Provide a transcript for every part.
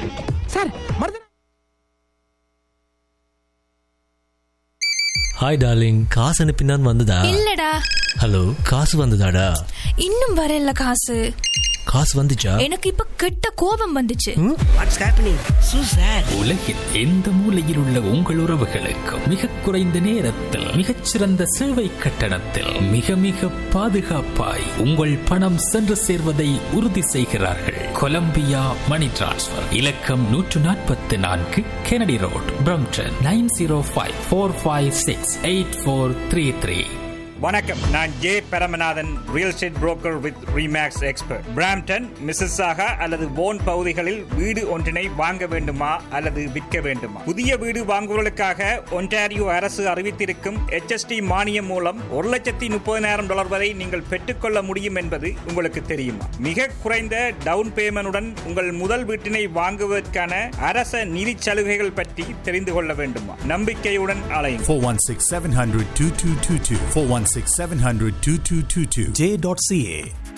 Sir மருதன் hi darling காசு அனுப்பினான் வந்ததா இல்லடா ஹலோ காசு வந்ததாடா இன்னும் வரல காசு காசு வந்துச்சா எனக்கு இப்ப கெட்ட கோபம் வந்துச்சு வாட்ஸ் ஹேப்பனிங் சூ சார் உலகில் எந்த மூலையில் உள்ள உங்கள் உறவுகளுக்கு மிக குறைந்த நேரத்தில் மிகச்சிறந்த சேவை கட்டணத்தில் மிக மிக பாதுகாப்பாய் உங்கள் பணம் சென்று சேர்வதை உறுதி செய்கிறார்கள் கொலம்பியா மணி டிரான்ஸ்ஃபர் இலக்கம் நூற்று நாற்பத்தி நான்கு Kennedy road Brampton nine zero five four five six eight four three three வணக்கம் நான் J Paramanathan real estate broker with Remax expert Brampton Mississauga அல்லது போன் பகுதிகளில் வீடு ஒன்றினை வாங்க வேண்டுமா அல்லது விற்க வேண்டுமா புதிய வீடு வாங்குவதற்காக ஒன்டாரியோ அரசு அறிவித்திருக்கும் HST மானியம் மூலம் ஒரு லட்சத்தி முப்பதினாயிரம் டாலர் வரை நீங்கள் பெற்றுக்கொள்ள முடியும் என்பது உங்களுக்கு தெரியுமா மிக குறைந்த டவுன் பேமெண்டுடன் உங்கள் முதல் வீட்டினை வாங்குவதற்கான அரச நிதி சலுகைகள் பற்றி தெரிந்து கொள்ள வேண்டுமா நம்பிக்கையுடன் அலையும் 416 700 2222. 416 700 2222. J.ca.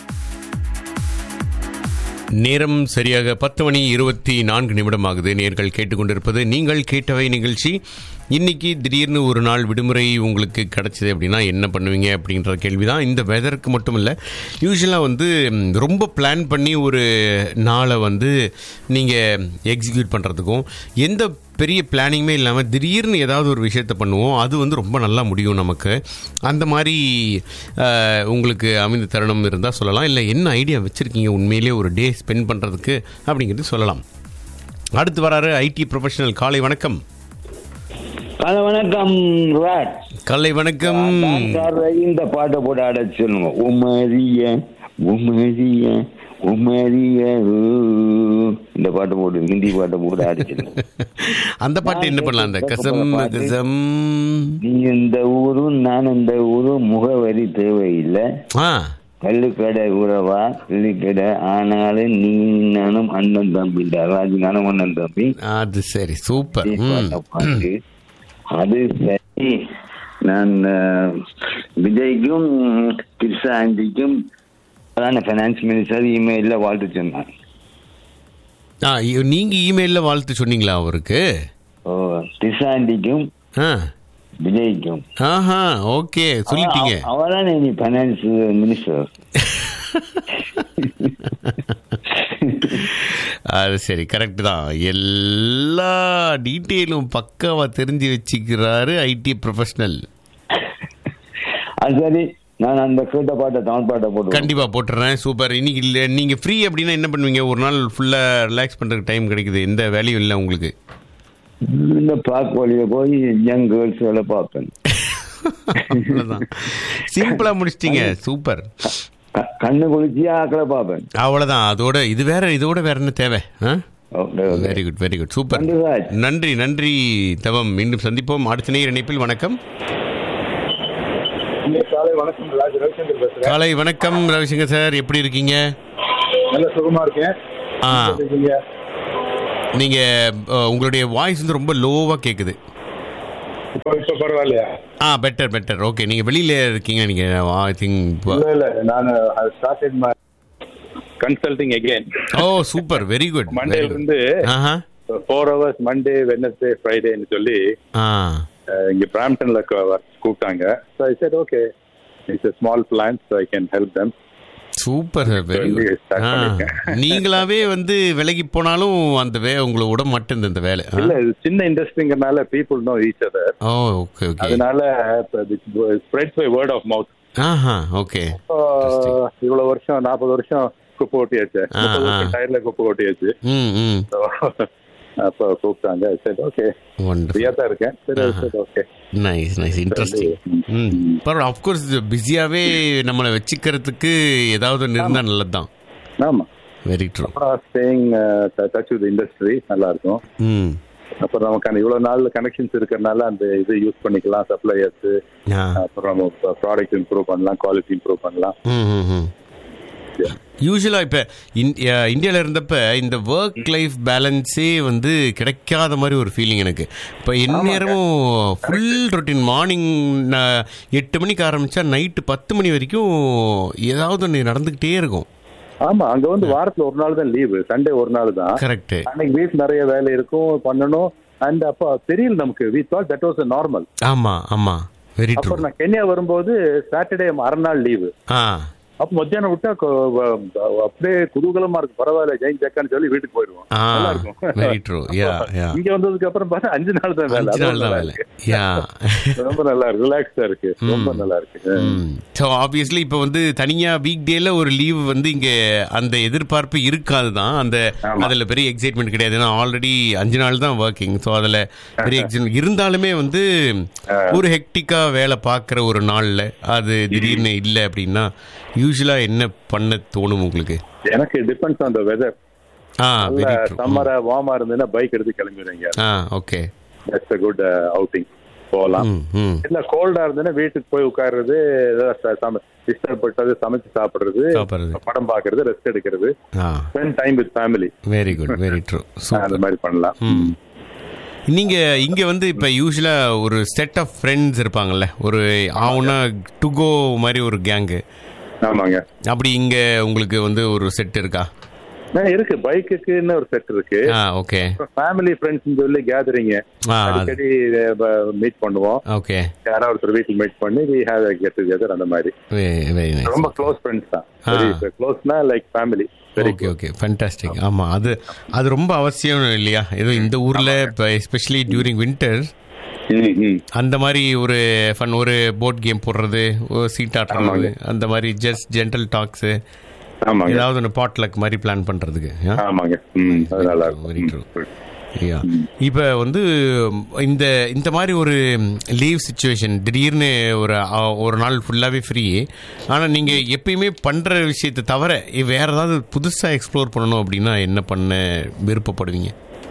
நேரம் சரியாக பத்து மணி இருபத்தி நான்கு நிமிடமாகுது நேர்கள் கேட்டுக்கொண்டிருப்பது நீங்கள் கேட்டவை நிகழ்ச்சி இன்னைக்கு திடீர்னு ஒரு நாள் விடுமுறை உங்களுக்கு கிடைச்சது அப்படின்னா என்ன பண்ணுவீங்க அப்படின்ற கேள்வி தான் இந்த வெதருக்கு மட்டும் இல்லை யூஸ்வலாக வந்து ம், ரொம்ப பிளான் பண்ணி ஒரு நாளை வந்து நீங்கள் எக்ஸிக்யூட் பண்ணுறதுக்கும் எந்த பெரிய பிளானிங்குமே இல்லாமல் திடீர்னு ஏதாவது ஒரு விஷயத்தை பண்ணுவோம் அது வந்து ரொம்ப நல்லா முடியும் நமக்கு அந்த மாதிரி அஹ், உங்களுக்கு அமைந்த தருணம் இருந்தால் சொல்லலாம் இல்லை என்ன ஐடியா வச்சுருக்கீங்க உண்மையிலேயே ஒரு டே ஸ்பெண்ட் பண்ணுறதுக்கு அப்படிங்கிறது சொல்லலாம் அடுத்து வராரு ஐடி ப்ரொஃபஷனல் காலை வணக்கம் ஹலோ வணக்கம் ராட் காலை வணக்கம் இந்த பாட்டை போட்டு ஆட சொல்லுங்க உமரிய உமரிய உமரிய ஊ. இந்த பாட்டை போட்டு ஹிந்தி பாட்டை போட்டு ஆட சொல்லுங்க அந்த பாட்டு என்ன பண்ணலாம் அந்த கசம் கசம் நீ இந்த ஊரும் நான் இந்த ஊரும் முகவரி தேவையில்லை ஆ கல்லுக்கடை உறவா கிள்ளிக்கடை ஆனாலும் நீ நானும் அண்ணன் தம்பிடா ராஜு நானும் அண்ணன் தம்பி அது சரி சூப்பர் ம் பாட்டை பாட்டு அது சரி நான் அஹ், விஜய்க்கும் கிருஷ்ணா ஆண்டிக்கும் அதான ஃபைனான்ஸ் மினிஸ்டர் இமெயிலில் வாழ்த்து சொன்னான் ஆ இ- நீங்க இமெயில்ல வாழ்த்து சொன்னீங்களா அவருக்கு ஓ கிருஷ்ணா ஆண்டிக்கும் ஆ விஜய்க்கும் ஆஹா ஓகே சொல்லிட்டீங்க அவதான் நீ ஃபைனான்ஸ் மினிஸ்டர் அது சரி கரெக்ட் தான் எல்லா டீட்டெயிலும் பக்காவா தெரிஞ்சு வச்சுக்கிறாரு ஐடி ப்ரொஃபஷனல் அது சரி நான் அந்த கேட்ட பாட்டை தமிழ் பாட்டை போட்டு கண்டிப்பா போட்டுறேன் சூப்பர் இன்னைக்கு இல்ல நீங்க ஃப்ரீ அப்படின்னா என்ன பண்ணுவீங்க ஒரு நாள் ஃபுல்லா ரிலாக்ஸ் பண்றதுக்கு டைம் கிடைக்குது எந்த வேலையும் இல்லை உங்களுக்கு இந்த பார்க் வழியை போய் யங் கேர்ள்ஸ் வேலை பார்ப்பேன் அவ்வளவுதான் சிம்பிளா முடிச்சிட்டீங்க சூப்பர் க- கண்ணு குளிச்சு ஆக்களை பார்ப்பேன் அவ்வளவுதான் அதோட இது வேற இதோட வேற என்ன தேவை okay okay very good very good super நன்றி ராஜ். நன்றி நன்றி தவம் மீண்டும் சந்திப்போம் அடுத்த நேர் இணைப்பில் வணக்கம் காலை வணக்கம் ராஜ் ரவிசங்கர் பேசுறேன் காலை வணக்கம் ரவிசங்கர் சார் எப்படி இருக்கீங்க நல்ல சுகமா இருக்கேன் ஆ இருக்கீங்க நீங்க அஹ், உங்களுடைய வாய்ஸ் வந்து ரொம்ப லோவா கேக்குது இப்போ இப்போ பரவாயில்லையா ஆ பெட்டர் பெட்டர் ஓகே நீங்க வெளியில இருக்கீங்க நீங்க ஐ திங்க் இல்ல இல்ல நான் started my consulting again oh super very good மண்டேல இருந்து ஆஹா ஃபோர் ஹவர்ஸ் மண்டே வெனஸ்டே ஃப்ரைடேன்னு சொல்லி ஆ அஹ், இங்க பிராம்டன்ல கூப்பிட்டாங்க so I said okay it's small plan so I can help them super very சொல்லி குட் start பண்ணிருக்கேன். நீங்களாவே வந்து விலகி போனாலும் அந்த வே உங்களை விட மாட்டேங்குது இந்த வேலை ஆ? இல்ல இது சின்ன இண்டஸ்ட்ரிங்கிறனால people know each other oh okay okay அதனால spread by word of mouth ஆஹா ஓகே இவ்வளவு வருஷம் நாற்பது வருஷம் குப்பை ஓட்டியாச்சு ஆ, முப்பது ஆ. வருஷம் டயர்ல குப்பை ஓட்டியாச்சு ம் ம் So, அப்ப கூப்பிட்டாங்க சரி ஓகே வண்டர்ஃபுல் ஃப்ரீயா தான் இருக்கேன் சரி சரி ஓகே நைஸ் நைஸ் இன்ட்ரெஸ்டிங் ம் பரவாயில்ல அஃப்கோர்ஸ் பிஸியாகவே நம்மளை வச்சுக்கிறதுக்கு ஏதாவது ஒன்று இருந்தால் நல்லது தான் ஆமா வெரி ட்ரூ அப்புறம் ஸ்டேயிங் டச் வித் இண்டஸ்ட்ரி நல்லா இருக்கும் ம் அப்புறம் நமக்கான இவ்வளவு நாள் கனெக்ஷன்ஸ் இருக்கறனால அந்த இது யூஸ் பண்ணிக்கலாம் சப்ளையர்ஸ் ஆ அப்புறம் நம்ம ப்ராடக்ட் இம்ப்ரூவ் பண்ணலாம் குவாலிட்டி இம்ப்ரூவ் பண்ணலாம் ம் ம் ம் யூஸ்வலாக இப்போ இந்தியாவில் இருந்தப்ப இந்த ஒர்க் லைஃப் பேலன்ஸே வந்து கிடைக்காத மாதிரி ஒரு ஃபீலிங் எனக்கு இப்போ எந்நேரமும் ஃபுல் ரொட்டீன் மார்னிங் எட்டு மணிக்கு ஆரம்பித்தா நைட்டு பத்து மணி வரைக்கும் ஏதாவது ஒன்று நடந்துக்கிட்டே இருக்கும் ஆமா அங்க வந்து வாரத்துல ஒரு நாள் தான் லீவு சண்டே ஒரு நாள் தான் கரெக்ட் அன்னைக்கு வீட்டு நிறைய வேலை இருக்கும் பண்ணணும் அண்ட் அப்போ தெரியல நமக்கு we thought that was normal ஆமா ஆமா வெரி ட்ரூ அப்புறம் நான் கென்யா வரும்போது சாட்டர்டே அரை நாள் லீவு ஆ அப்ப மத்தியானம் விட்டா கொ- வ- அப்படியே குதூகலமா இருக்கு பரவாயில்ல ஜெயின் ஜக்கான்னு சொல்லி வீட்டுக்கு போயிடுவோம் ஆ நல்லா இருக்கும் வெரி ட்ரூ யா யா இங்க வந்ததுக்கு அப்புறம் பார்த்தா அஞ்சு நாள் தான் வேலை அஞ்சு அதுவும் நாள் தான் நல்லா வேலை இருக்கு. யா ரொம்ப நல்லா இருக்கு ரிலாக்ஸ்டா இருக்கு ரொம்ப நல்லா இருக்கு ஸோ ஆப்வியஸ்லி இப்போ வந்து தனியாக வீக் டேல ஒரு லீவ் வந்து இங்கே அந்த எதிர்பார்ப்பு இருக்காது தான் அந்த அதில் பெரிய எக்ஸைட்மெண்ட் கிடையாது ஏன்னா ஆல்ரெடி அஞ்சு நாள் தான் ஒர்க்கிங் ஸோ அதில் பெரிய எக்ஸைட்மெண்ட் இருந்தாலுமே வந்து ஒரு ஹெக்டிக்காக வேலை பார்க்குற ஒரு நாளில் அது திடீர்னு இல்லை அப்படின்னா யூஸ்வலாக என்ன பண்ண தோணும் உங்களுக்கு எனக்கு டிபெண்ட்ஸ் ஆன் த வெதர் ஆ வெரி ட்ரூ சம்மரா வார்மா இருந்ததுன்னா பைக் எடுத்து கிளம்பிடுங்க ஆ okay that's a good outing போகலாம் ம் ம் இல்ல கோல்டா இருந்ததுன்னா வீட்டுக்கு போய் உட்கார்றது டிஸ்டர்ப் பண்றது சமைச்சு சாப்பிடுறது சாப்பிட்றது படம் பாக்குறது ரெஸ்ட் எடுக்கிறது ஆ spend time with family very good very true அந்த மாதிரி பண்ணலாம் ம் நீங்க இங்க வந்து இப்ப யூஸ்வலா ஒரு செட் ஆஃப் ஃப்ரெண்ட்ஸ் இருப்பாங்கல்ல ஒரு ஆவுனா டு கோ மாதிரி ஒரு கேங்கு ஆமாங்க அப்படி இங்க உங்களுக்கு வந்து ஒரு செட் இருக்கா ஆ, இருக்கு பைக்குக்குன்னு ஒரு செட் இருக்கு ஆ ஓகே ஃபேமிலி ஃப்ரெண்ட்ஸ் சொல்லி கேதரிங்க ஆ அது- அடிக்கடி மீட் பண்ணுவோம் ஓகே யாராவது ஒருத்தர் வீட்டுக்கு மீட் பண்ணி வி ஹேவ் கெட் டுகெதர் அந்த மாதிரி வெரி நைஸ் ரொம்ப க்ளோஸ் ஃப்ரெண்ட்ஸ் தான் க்ளோஸ்னா like family okay okay fantastic ஆமா அது அது ரொம்ப அவசியம் இல்லையா ஏதோ இந்த ஊர்ல இப்போ எஸ்பெஷலி டியூரிங் வின்டர் அந்த மாதிரி ஒரு ஃபன் ஒரு போர்ட் கேம் போடுறது ஒரு சீட் ஆடுறது அந்த மாதிரி ஜஸ்ட் ஜென்டல் டாக்ஸு ஆமாங்க ஏதாவது ஒன்று பாட்லக் மாதிரி பிளான் பண்றதுக்கு yeah? ஆமாங்க ம் அது நல்லா இருக்கும் வெரி ட்ரூ யா இப்போ வந்து இந்த இந்த மாதிரி ஒரு லீவ் சுச்சுவேஷன் திடீர்னு ஒரு அ- ஒரு நாள் ஃபுல்லாகவே ஃப்ரீ ஆனால் நீங்கள் எப்பயுமே பண்ணுற விஷயத்தை தவிர வேற ஏதாவது புதுசாக எக்ஸ்ப்ளோர் பண்ணணும் அப்படின்னா என்ன பண்ண விருப்பப்படுவீங்க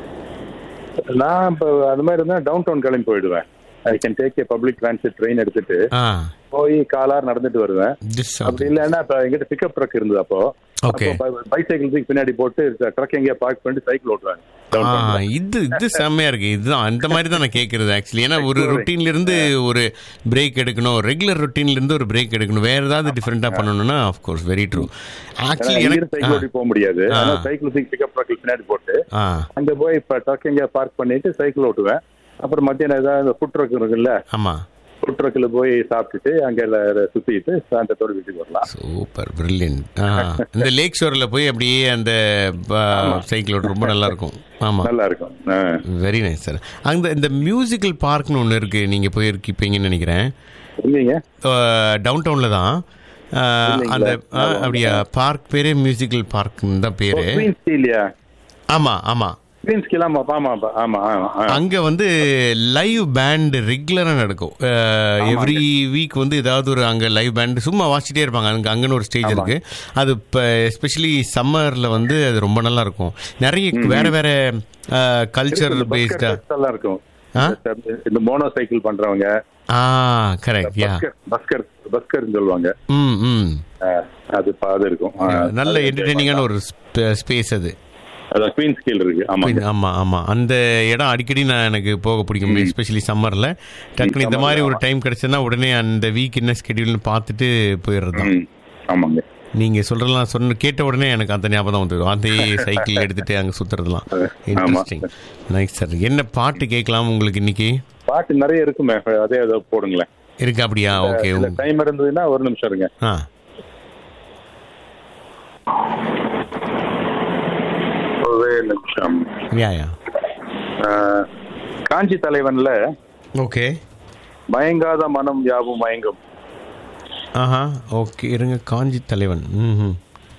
நான் இப்போ அது மாதிரி இருந்தா டவுன் டவுன் கிளம்பி போயிடுவேன் I can take a public transit train எடுத்துட்டு ஆ போய் காலார் நடந்துட்டு வருவேன் this அப்படி இல்லைன்னா இப்போ எங்கிட்ட பிக்கப் ட்ரக் இருந்தது அப்போ Okay. பைசைக்கிள் தூக்கி பின்னாடி போட்டு ட்ரக் எங்கேயா பார்க் பண்ணிட்டு சைக்கிள் ஓட்டுவேன் down ஆ, town ல. இது இது செம்மையா இருக்கு இதுதான் அந்த மாதிரி தான் நான் கேட்கறது ஆக்சுவலி ஏன்னா ஒரு ரொட்டீன்ல இருந்து ஒரு பிரேக் எடுக்கணும் ரெகுலர் ரொட்டீன்ல இருந்து ஒரு பிரேக் எடுக்கணும் வேற ஏதாவது டிஃபரெண்டா பண்ணணும்னா ஆஃப் கோர்ஸ் வெரி ட்ரூ ஏன்னா ஆக்சுவலி இங்கிருந்து எனக்கு சைக்கிள் ஓட்டி போக முடியாது ஆ. அதனால சைக்கிள் தூக்கி பிக்கப் ட்ரக் பின்னாடி போட்டு ஆ அங்க போய் இப்ப ட்ரக் எங்கேயா பார்க் பண்ணிட்டு சைக்கிள் ஓட்டுவேன் அப்புறம் மத்தியானம் ஏதாவது ஃபுட் ட்ரக் இருக்குல்ல ஆமா ஃபுட் ட்ரக்ல போய் சாப்பிட்டுட்டு அங்க எல்லாம் சுத்திட்டு சாயந்தரத்தோட வீட்டுக்கு வரலாம் சூப்பர் பிரில்லியன்ட் இந்த லேக் ஷோர்ல போய் அப்படியே அந்த சைக்கிள் ஓட்ட ரொம்ப நல்லா இருக்கும் ஆமா நல்லா இருக்கும் ஆ. வெரி நைஸ் சார் அந்த இந்த மியூசிக்கல் பார்க்னு ஒன்று இருக்கு நீங்க போயிருக்கீங்கன்னு நினைக்கிறேன் இல்லைங்க டவுன் டவுன்ல தான் அஹ், அந்த அஹ், அப்படியா பார்க் பேரே மியூசிக்கல் பார்க்னு தான் பேரு குவீன் ஸ்டீலியா ஆமா ஆமா குவீன் ஸ்டீல் ஆமா ஆமா ஆமா ஆமா ஆமா அங்க வந்து லைவ் பேண்ட் ரெகுலரா நடக்கும் எவ்ரி வீக் வந்து ஏதாவது ஒரு அங்க லைவ் பேண்ட் சும்மா வாசிட்டே இருப்பாங்க அங்க அங்கன்னு ஒரு ஸ்டேஜ் இருக்கு அது இப்போ எஸ்பெஷலி சம்மர்ல வந்து அது ரொம்ப நல்லா இருக்கும் நிறைய வேற வேற கல்ச்சர் இந்த பஸ்கர் பேஸ்டா fest எல்லாம் இருக்கும் ஆ? இந்த மோனோ சைக்கிள் பண்றவங்க ஆ கரெக்ட் யா பஸ்கர் பஸ்கர் பஸ்கர்னு சொல்லுவாங்க ம் ம் ஆ, அது பா- அது இருக்கும் ஆ, நல்ல அது என்டர்டெய்னிங்கான ஒரு ஸ்பேஸ் அது அதான் குவீன் ஸ்கீல் இருக்கு ஆமாங்க ஆமா ஆமா அந்த இடம் அடிக்கடி நான் எனக்கு போக பிடிக்கும் எஸ்பெஷலி சம்மர்ல டக்குனு இந்த மாதிரி ஒரு டைம் கிடைச்சதுன்னா உடனே அந்த வீக் என்ன ஸ்கெடியூல்னு பார்த்துட்டு போயிடுறது தான் ம், ஆமாங்க நீங்க சொல்றதெல்லாம் சொன்ன கேட்ட உடனே எனக்கு அந்த ஞாபகம் வந்துடும் அந்த சைக்கிள் எடுத்துட்டு அங்க சுத்துறதுலாம் இன்ட்ரெஸ்டிங் நைஸ் சார் என்ன பாட்டு கேட்கலாம் உங்களுக்கு இன்னைக்கு பாட்டு நிறைய இருக்குமே அதே அதை போடுங்களேன் இருக்கு அப்படியா ஓகே டைம் இருந்ததுன்னா ஒரு நிமிஷம் இருங்க ஆ ஒரே நிமிஷம் யா யா ஆ, காஞ்சி தலைவன்ல ஓகே மயங்காத மனம் யாவும் மயங்கும் ஆஹா ஓகே இருங்க காஞ்சி தலைவன் ம்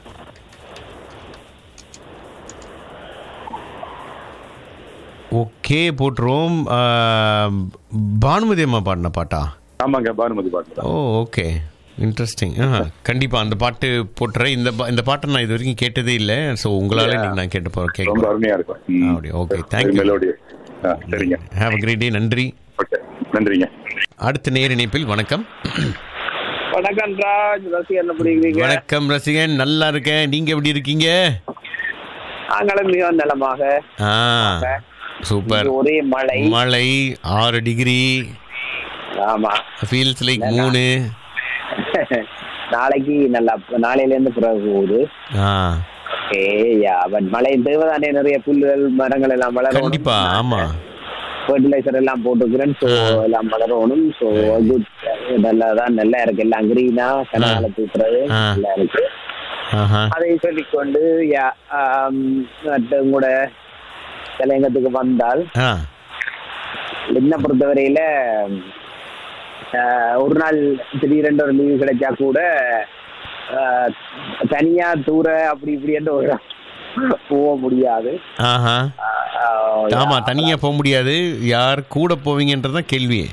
ஓகே போட்டுருவோம் ஆ, பானுமதி அம்மா பாடின பாட்டா ஆமாங்க பானுமதி பாட்டு தான் ஓ ஓகே இன்ட்ரெஸ்டிங் ஆ கண்டிப்பாக அந்த பாட்டு போட்டுறேன் இந்த பா- இந்த பாட்டை நான் இது வரைக்கும் கேட்டதே இல்லை ஸோ உங்களால இன்னைக்கு நான் கேட்டு போகிறேன் ரொம்ப கேட்க அருமையா இருக்கும் ம். அப்படி ஓகே தேங்க்யூ மெலோடி ஆ, சரிங்க ஹேவ் அ கிரேட் டே நன்றி ஓகே நன்றிங்க அடுத்த நேர் இணைப்பில் வணக்கம் வணக்கம் ராஜ் ரசி என்ன பிடிக்கிறீங்க வணக்கம் ரசிகன் நல்லா இருக்கேன் நீங்க எப்படி இருக்கீங்க நாங்களும் மிக நலமாக ஆ சூப்பர் இங்க ஒரே மழை மழை ஆறு டிகிரி ஆமா ஃபீல்ஸ் லைக் மூணு நாளைக்கு நல்லா நாளையில இருந்து பிறகு போகுது ஆ ஏயா பட் மழை தேவைதானே நிறைய புல்லுகள் மரங்கள் எல்லாம் வளரும் கண்டிப்பா ஆமா ஃபர்டிலைசர் எல்லாம் போட்டுக்கிறேன் ஸோ எல்லாம் வளரணும் ஸோ குட் நல்லா தான் நல்லா இருக்கு எல்லாம் கிரீனா கனால தூக்குறது ஆ. நல்லா இருக்கு ஆஹா அதை சொல்லிக்கொண்டு யா ஆம், மற்ற கூட தலையங்கத்துக்கு வந்தால் ஆ என்ன பொறுத்தவரையில ஆஹ், ஒரு நாள் திடீரென்று ஒரு லீவு கிடைச்சா கூட ஆஹ், தனியா தூர அப்படி இப்படி என்று ஒரு போக முடியாது ஆஹா ஆஹ், ஆமா தனியா போக முடியாது யார் கூட போவீங்கன்றதான் கேள்வியே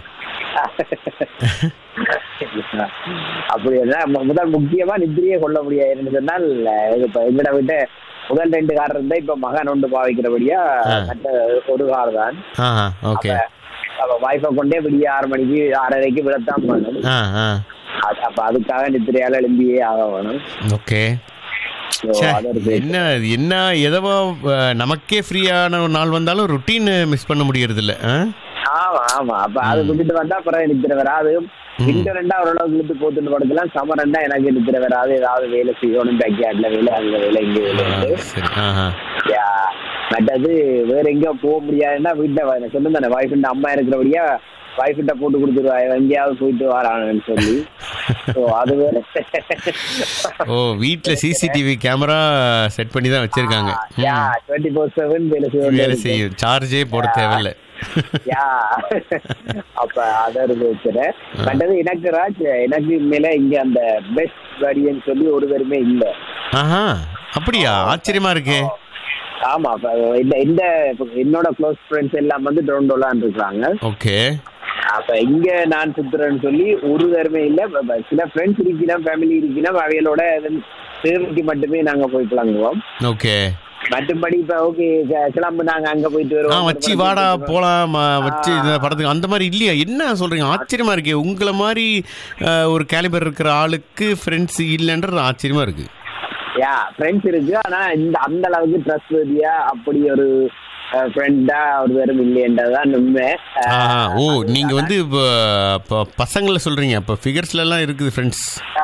அப்படி என்ன மு- முதல் முக்கியமா நித்திரியே கொள்ள முடியாது சொன்னால் இது இப்ப எங்கட விட்டு முதல் ரெண்டு கார் இருந்தா இப்ப மகன் ஒன்று பாவிக்கிறபடியா ஆ. மற்ற ஒரு கார் தான் ஆஹா ஓகே அப்ப வைஃபை கொண்டே விடிய ஆறு மணிக்கு ஆறரைக்கு விடத்தான் வேணும் ஆ ஆ அது- அப்ப அதுக்காக நித்திரையால எழும்பியே ஆக வேணும் ஓகே So, ச்சே, அது ஒரு பேச்சு. என்ன என்ன எதவோ அஹ், நமக்கே ஃப்ரீயான ஒரு நாள் வந்தாலும் ருட்டீன் மிஸ் பண்ண முடியறது இல்ல ஆமா ஆமா அப்ப அது விட்டுட்டு வந்தா அப்புறம் நித்திர வராது விண்டர் ரெண்டா ஓரளவுக்கு இழுத்து போத்துட்டு படுக்கலாம் சமர் ரெண்டா எனக்கு நித்திர வராது ஏதாவது வேலை செய்யணும் பேக்யார்ட்ல வேலை அங்க வேலை இங்க வேலை உண்டு. சரி ஆஹா யா, மற்றது வேற எங்க போக முடியாதுன்னா வீட்டுல சொன்ன தானே வைஃப் அம்மா இருக்கிறபடியா வைஃப்கிட்ட போட்டு கொடுத்துருவா எங்கேயாவது போயிட்டு வரான்னு சொல்லி ஸோ அது வேற ஓ வீட்ல சிசிடிவி கேமரா செட் பண்ணி தான் வச்சிருக்காங்க யா டுவெண்ட்டி ஃபோர் செவன் வேலை வேலை செய்ய செய்யும் சார்ஜே போட தேவையில்ல யா அப்ப அத இருந்து வச்சுறேன் மற்றது எனக்கு ராஜ் எனக்கு மேல இங்க அந்த பெஸ்ட் வடின்னு சொல்லி ஒரு பேருமே இல்ல ஆஹா அப்படியா ஆச்சரியமா இருக்கு ஆமா அப்ப இந்த இந்த இப்ப என்னோட க்ளோஸ் ஃப்ரெண்ட்ஸ் எல்லாம் வந்து டொரண்டோலான் இருக்காங்க ஓகே அப்ப இங்க நான் சுத்துறேன்னு சொல்லி ஒரு தருமே இல்ல ப- ப- சில ஃப்ரெண்ட்ஸ் இருக்கணும் ஃபேமிலி இருக்கணும் அவைகளோட தேவைக்கு மட்டுமே நாங்க போய் பழங்குவோம் ஓகே மற்றபடி இப்ப ஓகே கிளம்பு நாங்க அங்க போயிட்டு ஆ வருவோம் வச்சு வாடா போலாம் ஆ, வச்சு இந்த படத்துக்கு அந்த மாதிரி இல்லையா என்ன சொல்றீங்க ஆச்சரியமா இருக்கு உங்களை மாதிரி அஹ், ஒரு கேலிபர் இருக்கிற ஆளுக்கு ஃப்ரெண்ட்ஸ் இல்லைன்றது ஆச்சரியமா இருக்கு யா ஃப்ரெண்ட்ஸ் இருக்கு ஆனா இந்த அந்த அளவுக்கு ட்ரஸ்ட் வதியா அப்படி ஒரு ஃப்ரெண்டா ஒரு பேரும் இல்லையன்றதுதான் உண்மை அஹ், ஆஹா ஓ நீங்க வந்து இப்போ இப்போ பசங்களை சொல்றீங்க அப்போ ஃபிகர்ஸ்ல எல்லாம் இருக்குது ஃப்ரெண்ட்ஸ்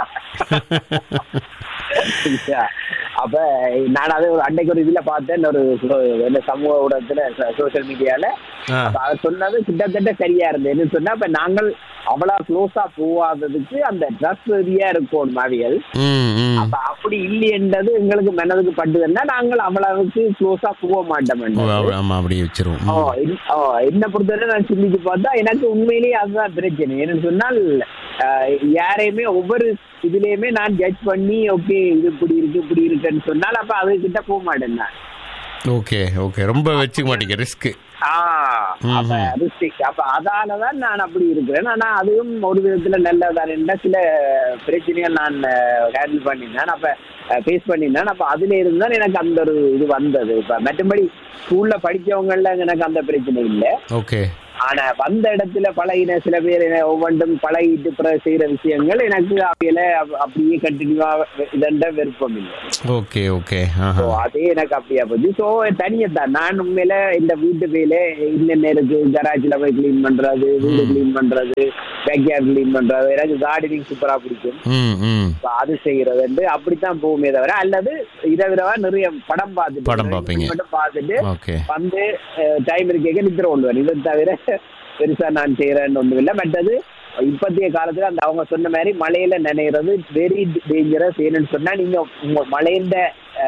yeah. அப்ப நான் அது ஒரு அன்னைக்கு ஒரு இதுல பார்த்தேன் ஒரு so- என்ன சமூக ஊடகத்துல சோசியல் மீடியால ஆ. அப்ப அதை சொன்னது கிட்டத்தட்ட சரியா இருந்தது என்ன சொன்னா இப்ப நாங்கள் அவ்வளவு க்ளோஸா போகாததுக்கு அந்த ட்ரஸ் ரீதியா இருக்கும் மாவிகள் ம் ம் அப்ப அப்படி இல்லைன்றது எங்களுக்கு மனதுக்கு பட்டுதுன்னா நாங்கள் அவ்வளவுக்கு க்ளோஸா போக மாட்டோம் ஓ, அப்ப- ஆமா அப்படியே வச்சிருவோம் ஓ, இன்- ஓ, என்ன பொறுத்தவரை நான் சிந்திச்சு பார்த்தா எனக்கு உண்மையிலேயே அதுதான் பிரச்சனை என்னன்னு சொன்னால் ஆஹ், யாரையுமே ஒவ்வொரு இதுலயுமே நான் ஜட்ஜ் பண்ணி ஓகே இது இப்படி இருக்கு இப்படி இருக்குன்னு சொன்னால் அப்ப அது கிட்ட போக மாட்டேன் நான் ஓகே ஓகே ரொம்ப வச்சுக்க மாட்டீங்க ரிஸ்க் ஆ, அப்ப ரிஸ்டிக் அப்ப அதாலதான் நான் அப்படி இருக்கிறேன் ஆனா அதுவும் ஒரு விதத்துல நல்லதான சில பிரச்சனைகள் நான் ஹேண்டில் பண்ணினேன் அப்ப ஃபேஸ் பண்ணினேன் அப்ப அதுல இருந்தால் எனக்கு அந்த ஒரு இது வந்தது இப்ப மற்றபடி ஸ்கூல்ல படிச்சவங்கல எனக்கு அந்த பிரச்சனை இல்லை ஓகே ஆனா வந்த இடத்துல பழகின சில பேர் என்ன ஒவ்வொன்றும் பழகிட்டு பிறகு செய்யற விஷயங்கள் எனக்கு அவையில அப்- அப்படியே கண்டினியூவா இதண்ட விருப்பம் இல்லை ஓகே ஓகே ஸோ ஆஹா அதே எனக்கு அப்படியா போச்சு ஸோ தனியா தான் நான் உண்மையில இந்த வீட்டு வேலை இன்னென்ன இருக்கு கராஜில் போய் க்ளீன் பண்றது வீடு க்ளீன் பண்றது பேக்யார்ட் க்ளீன் பண்றது எனக்கு கார்டனிங் சூப்பரா பிடிக்கும் ம் ம் So அது செய்யறது வந்து அப்படித்தான் போகுமே தவிர அல்லது இரவிரவா நிறைய படம் பார்த்துட்டு படம் பார்ப்பீங்க. மட்டும் பார்த்துட்டு ஓகே நித்திர வந்து டைம் இருக்கேக்க நித்திர கொள்வேன் இதை தவிர பெருசா நான் செய்யறேன்னு ஒண்ணும் இல்லை மற்றது இப்பத்திய காலத்துல அந்த அவங்க சொன்ன மாதிரி மழையில நினைறது வெரி டேஞ்சரஸ் ஏன்னு சொன்னா நீங்க உங்க மழைந்த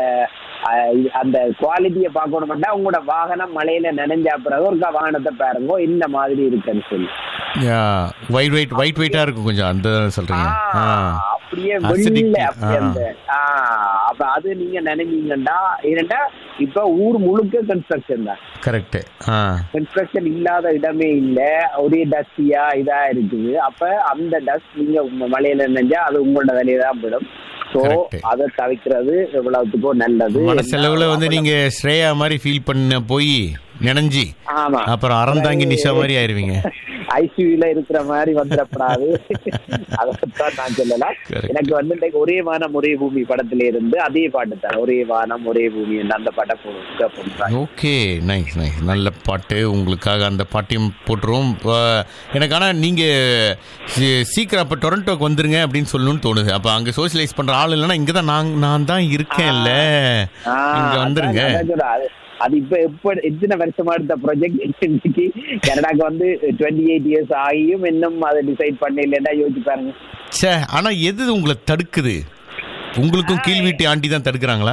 அந்த குவாலிட்டியை பார்க்கணும்னா உங்களோட வாகனம் மழையில நனைஞ்சா பிறகு ஒரு வாகனத்தை பாருங்க இந்த மாதிரி இருக்குன்னு சொல்லி ஒயிட் ஒயிட் ஒயிட் ஒயிட்டா இருக்கும் கொஞ்சம் அந்த சொல்றீங்க ஆ அப்படியே Acidic, வெள்ள அப்படியே ஆ. அந்த ஆ, அப்ப அது நீங்க நினைஞ்சீங்கன்னா ஏன்னா இப்ப ஊர் முழுக்க கன்ஸ்ட்ரக்ஷன் தான் கரெக்ட் ஆ கன்ஸ்ட்ரக்ஷன் இல்லாத இடமே இல்ல ஒரே டஸ்டியா இதா இருக்குது அப்ப அந்த டஸ்ட் நீங்க உங்க மலையில நினைஞ்சா அது உங்களோட வேலையை தான் போயிடும் ஸோ Correct. அதை தவிர்க்கிறது எவ்வளவுத்துக்கோ நல்லது மனசெலவுல வந்து நீங்க ஸ்ரேயா மாதிரி ஃபீல் பண்ண போய் நினைஞ்சி ஆமா அப்புறம் அறந்தாங்கி நிஷா மாதிரி ஆயிருவீங்க ஐசியூல இருக்கிற மாதிரி வந்துடப்படாது அதைத்தான் நான் சொல்லலாம் Correct. எனக்கு வந்து இன்றைக்கு ஒரே வானம் ஒரே பூமி படத்துல இருந்து அதே பாட்டு தான் ஒரே வானம் ஒரே பூமி என்று அந்த பாட்டை போடுறாங்க ஓகே நைஸ் நைஸ் நல்ல பாட்டு உங்களுக்காக அந்த பாட்டையும் போட்டுருவோம் அஹ், எனக்கு ஆனால் நீங்கள் சீக்கிரம் அப்போ டொரண்டோக்கு வந்துருங்க அப்படின்னு சொல்லணும்னு தோணுது அப்போ அங்கே சோஷியலைஸ் பண்ணுற ஆள் இல்லைன்னா இங்கே தான் நான் நான் தான் இருக்கேன்ல இங்கே வந்துருங்க அது இப்ப எப்ப எத்தனை வருஷமா எடுத்த ப்ராஜெக்ட் இன்னைக்கு கனடாக்கு வந்து டுவெண்ட்டி எயிட் இயர்ஸ் ஆகியும் இன்னும் அதை டிசைட் பண்ண இல்லைன்னா யோசிச்சு பாருங்க ச்சே ஆனால் எது உங்களை தடுக்குது உங்களுக்கும் கீழ் வீட்டு ஆண்டி தான் தடுக்கிறாங்களா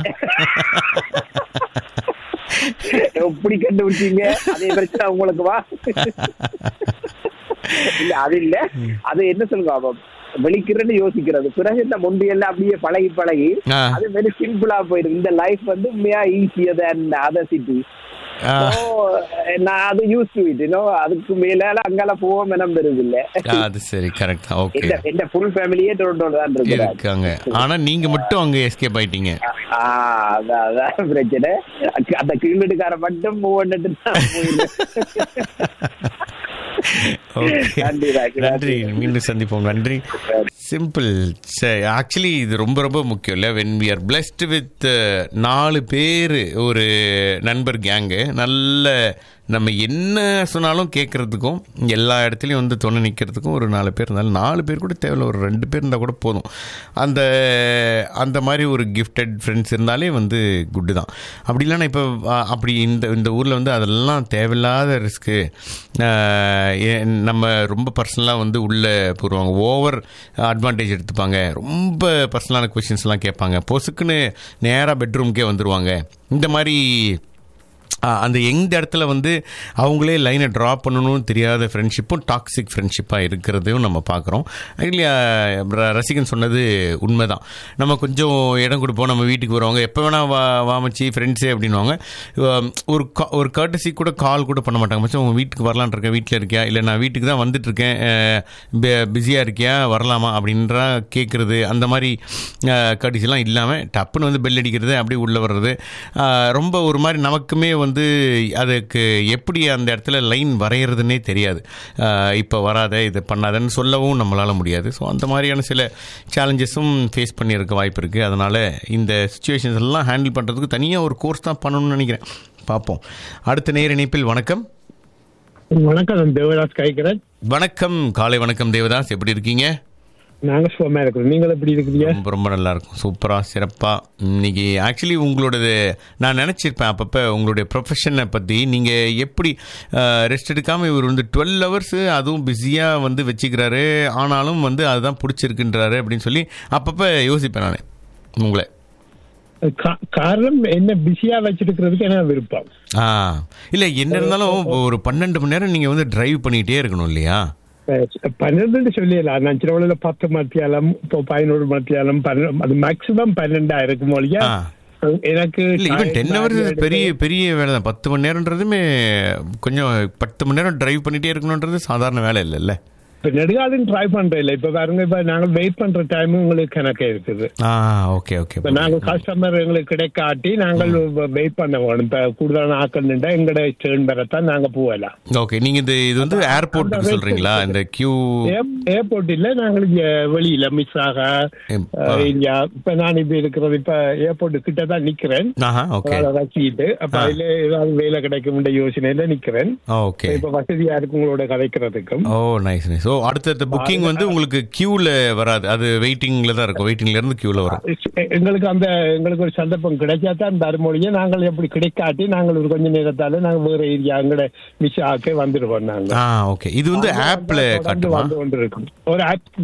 எப்படி கண்டுபிடிச்சீங்க அதே பிரச்சனை உங்களுக்கு வா இல்ல அது இல்ல அது என்ன சொல்லுங்க அவ வெளிக்கிறன்னு யோசிக்கிறது பிறகு இந்த முந்தையெல்லாம் அப்படியே பழகி பழகி ஆ. அது வெரி சிம்பிளா போயிருக்கு இந்த லைஃப் வந்து உண்மையா ஈஸியர் தேன் அதர் சிட்டி ஆ. நான் அது யூஸ் டு இட் அதுக்கு மேல அங்கால போவோம் மனம் பெறுது இல்ல ஆ, அது சரி கரெக்ட் தான் ஓகே எந்த எந்த ஃபுல் ஃபேமிலியே டொரண்டோல தான் இருக்கிறாங்க இருக்காங்க ஆனா நீங்க மட்டும் அங்க எஸ்கேப் ஆயிட்டீங்க ஆ, அதான் அதான் பிரச்சனை அக்க- அந்த கீழ்வீட்டுக்கார மட்டும் மூவ் பண்ணிட்டு தான் போயிருந்தேன். ஓகே நன்றி, ராக்கி, நன்றி மீண்டும் சந்திப்போம் நன்றி சிம்பிள் ஆக்சுவலி இது ரொம்ப ரொம்ப முக்கியம் இல்லை when we are blessed with நாலு பேர் ஒரு நண்பர் கேங்கு நல்ல நம்ம என்ன சொன்னாலும் கேட்குறதுக்கும் எல்லா இடத்துலையும் வந்து துணை நிற்கிறதுக்கும் ஒரு நாலு பேர் இருந்தாலும் நாலு பேர் கூட தேவையில்ல ஒரு ரெண்டு பேர் இருந்தால் கூட போதும் அந்த அந்த மாதிரி ஒரு கிஃப்டட் ஃப்ரெண்ட்ஸ் இருந்தாலே வந்து குட்டு தான் அப்படி இல்லைன்னா இப்போ அப்படி இந்த இந்த ஊரில் வந்து அதெல்லாம் தேவையில்லாத ரிஸ்க்கு நம்ம ரொம்ப பர்சனலாக வந்து உள்ளே போடுவாங்க ஓவர் அட்வான்டேஜ் எடுத்துப்பாங்க ரொம்ப பர்சனலான கொஷின்ஸ்லாம் கேட்பாங்க பொசுக்குன்னு நேராக பெட்ரூம்க்கே வந்துடுவாங்க இந்த மாதிரி ஆ, அந்த எந்த இடத்துல வந்து அவங்களே லைனை ட்ரா பண்ணணும்னு தெரியாத ஃப்ரெண்ட்ஷிப்பும் டாக்ஸிக் ஃப்ரெண்ட்ஷிப்பாக இருக்கிறதையும் நம்ம பார்க்குறோம் ஆக்சுவலி ரசிகன் சொன்னது உண்மைதான் நம்ம கொஞ்சம் இடம் கொடுப்போம் நம்ம வீட்டுக்கு வருவாங்க எப்போ வேணால் வா வாமச்சி ஃப்ரெண்ட்ஸே அப்படின்வாங்க உம், ஒரு கா- ஒரு கர்டசி கூட கால் கூட பண்ண மாட்டாங்க மச்சான் உங்கள் வீட்டுக்கு வரலான் இருக்கேன் வீட்டில் இருக்கியா இல்லை நான் வீட்டுக்கு தான் வந்துட்டு இருக்கேன் பிஸியாக இருக்கியா வரலாமா அப்படின்ற கேட்குறது அந்த மாதிரி கடிசிலாம் இல்லாமல் டப்புன்னு வந்து பெல் அடிக்கிறது அப்படியே உள்ளே வர்றது அஹ், ரொம்ப ஒரு மாதிரி நமக்குமே வந்து அதுக்கு எப்படி அந்த இடத்துல லைன் வரைகிறதுனே தெரியாது இப்போ வராத இது பண்ணாதன்னு சொல்லவும் நம்மளால் முடியாது ஸோ அந்த மாதிரியான சில சேலஞ்சஸும் ஃபேஸ் பண்ணியிருக்க வாய்ப்பு இருக்குது அதனால் இந்த சுச்சுவேஷன்ஸ் எல்லாம் ஹேண்டில் பண்ணுறதுக்கு தனியாக ஒரு கோர்ஸ் தான் பண்ணணும்னு நினைக்கிறேன் பார்ப்போம் அடுத்த நேர இணைப்பில் வணக்கம் வணக்கம் நான் தேவதாஸ் காய்க்கிறேன் வணக்கம் காலை வணக்கம் தேவதாஸ் எப்படி இருக்கீங்க நாங்க சுகமா இருக்கிறோம் நீங்கள் எப்படி இருக்கிறீங்க ரொம்ப ரொம்ப நல்லா இருக்கும் சூப்பராக சிறப்பாக இன்னைக்கு ஆக்சுவலி உங்களோடது நான் நினச்சிருப்பேன் அப்பப்போ உங்களுடைய ப்ரொஃபஷனை பற்றி நீங்கள் எப்படி ரெஸ்ட் எடுக்காமல் இவர் வந்து டுவெல் ஹவர்ஸு அதுவும் பிஸியாக வந்து வச்சுக்கிறாரு ஆனாலும் வந்து அதுதான் பிடிச்சிருக்குன்றாரு அப்படின்னு சொல்லி அப்பப்போ யோசிப்பேன் நான் உங்களை கா- காரணம் என்ன பிஸியா வச்சிருக்கிறதுக்கு என்ன விருப்பம் ஆ இல்லை என்ன இருந்தாலும் ஒரு பன்னெண்டு மணி நேரம் நீங்கள் வந்து டிரைவ் பண்ணிகிட்டே இருக்கணும் இல்லையா அஹ் பன்னெண்டு சொல்லிடலாம் நான் சிலவழில பத்து மத்தியாலம் இப்போ பதினோரு மத்தியாலம் பன்ன- அது மேக்சிமம் பன்னெண்டா இருக்கும் ஒழிய எனக்கு இல்லை ஈவன் டென் ஹவர்ஸ் பெரிய பெரிய வேலை தான் பத்து மணி நேரம்ன்றதுமே கொஞ்சம் பத்து மணி நேரம் டிரைவ் பண்ணிகிட்டே இருக்கணுன்றது சாதாரண வேலை இல்லைல்ல இப்ப நெடுகாலம் ட்ரை பண்றேன் இல்ல இப்ப பாருங்க இப்ப நாங்க வெயிட் பண்ற டைம் உங்களுக்கு கணக்கே இருக்குது ஆ ஓகே ஓகே இப்ப நாங்க கஸ்டமர் எங்களுக்கு கிடைக்காட்டி நாங்கள் வெயிட் பண்ண வேணும் இப்ப கூடுதலான ஆக்கள் நின்றா எங்கட டேர்ன் வரத்தான் நாங்க போகலாம் ஓகே நீங்க இந்த இது வந்து ஏர்போர்ட்டுக்கு சொல்றீங்களா இந்த கியூ ஏர்போர்ட் இல்ல நாங்கள் இங்க வெளியில மிஸ் ஆக அஹ், இங்க இப்ப நான் இப்ப இருக்கிறது இப்ப ஏர்போர்ட் கிட்ட தான் நிக்கிறேன் ஆஹா ஓகே அதை வச்சுக்கிட்டு அப்ப அதுல ஏதாவது வேலை கிடைக்கும் யோசனையில நிக்கிறேன் ஓகே இப்ப வசதியா இருக்கு உங்களோட கதைக்கிறதுக்கும் ஓ நைஸ் நைஸ் ஸோ அடுத்த புக்கிங் வந்து உங்களுக்கு கியூல வராது அது வெயிட்டிங்ல தான் இருக்கும் வெயிட்டிங்ல இருந்து கியூல வரும் எ- எங்களுக்கு அந்த எங்களுக்கு ஒரு சந்தர்ப்பம் கிடைச்சா தான் தருமொழியை நாங்கள் எப்படி கிடைக்காட்டி நாங்கள் ஒரு கொஞ்ச நேரத்தால நாங்க வேற ஏரியா எங்கட மிஸ் ஆக்கே வந்துடுவோம் நாங்க ஆ ஓகே இது வந்து ஆப்ல தொடர்ந்து காட்டுமா வந்து கொண்டிருக்கும் ஒரு ஆப்